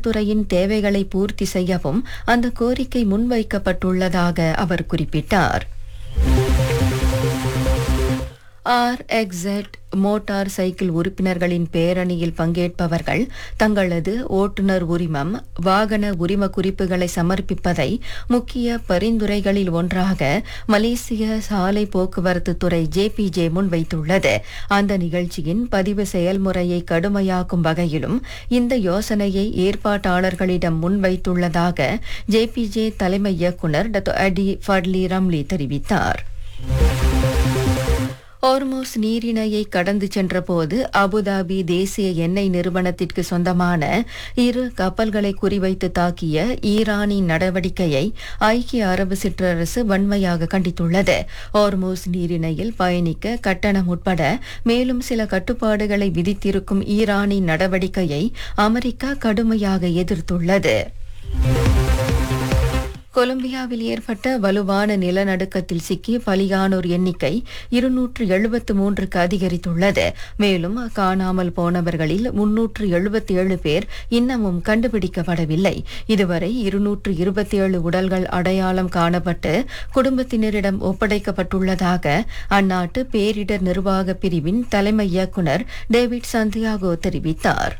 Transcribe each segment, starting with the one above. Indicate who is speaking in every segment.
Speaker 1: காவல்துறையின் தேவைகளை பூர்த்தி செய்யவும் அந்த கோரிக்கை முன்வைக்கப்பட்டுள்ளதாக அவர் குறிப்பிட்டார் ஆர் எக்ஸெட் மோட்டார் சைக்கிள் உறுப்பினர்களின் பேரணியில் பங்கேற்பவர்கள் தங்களது ஓட்டுநர் உரிமம் வாகன உரிம குறிப்புகளை சமர்ப்பிப்பதை முக்கிய பரிந்துரைகளில் ஒன்றாக மலேசிய சாலை போக்குவரத்து துறை ஜேபிஜே முன்வைத்துள்ளது அந்த நிகழ்ச்சியின் பதிவு செயல்முறையை கடுமையாக்கும் வகையிலும் இந்த யோசனையை ஏற்பாட்டாளர்களிடம் முன்வைத்துள்ளதாக ஜேபிஜே தலைமை இயக்குநர் டத்தோ அடி ஃபட்லி ரம்லி தெரிவித்தார் ஹோர்மோஸ் நீரிணையை கடந்து சென்றபோது அபுதாபி தேசிய எண்ணெய் நிறுவனத்திற்கு சொந்தமான இரு கப்பல்களை குறிவைத்து தாக்கிய ஈரானின் நடவடிக்கையை ஐக்கிய அரபு சிற்றரசு வன்மையாக கண்டித்துள்ளது ஹோர்மோஸ் நீரிணையில் பயணிக்க கட்டணம் உட்பட மேலும் சில கட்டுப்பாடுகளை விதித்திருக்கும் ஈரானின் நடவடிக்கையை அமெரிக்கா கடுமையாக எதிர்த்துள்ளது கொலம்பியாவில் ஏற்பட்ட வலுவான நிலநடுக்கத்தில் சிக்கி பலியானோர் எண்ணிக்கை இருநூற்று எழுபத்து மூன்றுக்கு அதிகரித்துள்ளது மேலும் காணாமல் போனவர்களில் முன்னூற்று எழுபத்தி ஏழு பேர் இன்னமும் கண்டுபிடிக்கப்படவில்லை இதுவரை இருநூற்று இருபத்தி ஏழு உடல்கள் அடையாளம் காணப்பட்டு குடும்பத்தினரிடம் ஒப்படைக்கப்பட்டுள்ளதாக அந்நாட்டு பேரிடர் நிர்வாக பிரிவின் தலைமை இயக்குநர் டேவிட் சந்தியாகோ தெரிவித்தார்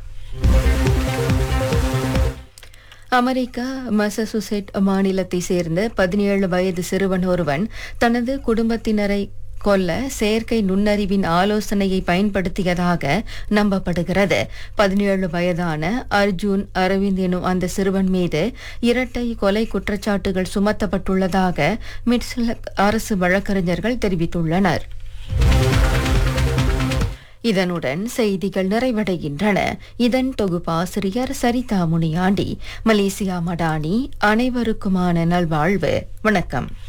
Speaker 1: அமெரிக்கா மசசூசெட் மாநிலத்தை சேர்ந்த பதினேழு வயது சிறுவன் ஒருவன் தனது குடும்பத்தினரை கொல்ல செயற்கை நுண்ணறிவின் ஆலோசனையை பயன்படுத்தியதாக நம்பப்படுகிறது பதினேழு வயதான அர்ஜுன் அரவிந்த் எனும் அந்த சிறுவன் மீது இரட்டை கொலை குற்றச்சாட்டுகள் சுமத்தப்பட்டுள்ளதாக மிட்ஸ்லக் அரசு வழக்கறிஞர்கள் தெரிவித்துள்ளனர் இதனுடன் செய்திகள் நிறைவடைகின்றன இதன் தொகுப்பாசிரியர் சரிதா முனியாண்டி மலேசியா மடானி அனைவருக்குமான நல்வாழ்வு வணக்கம்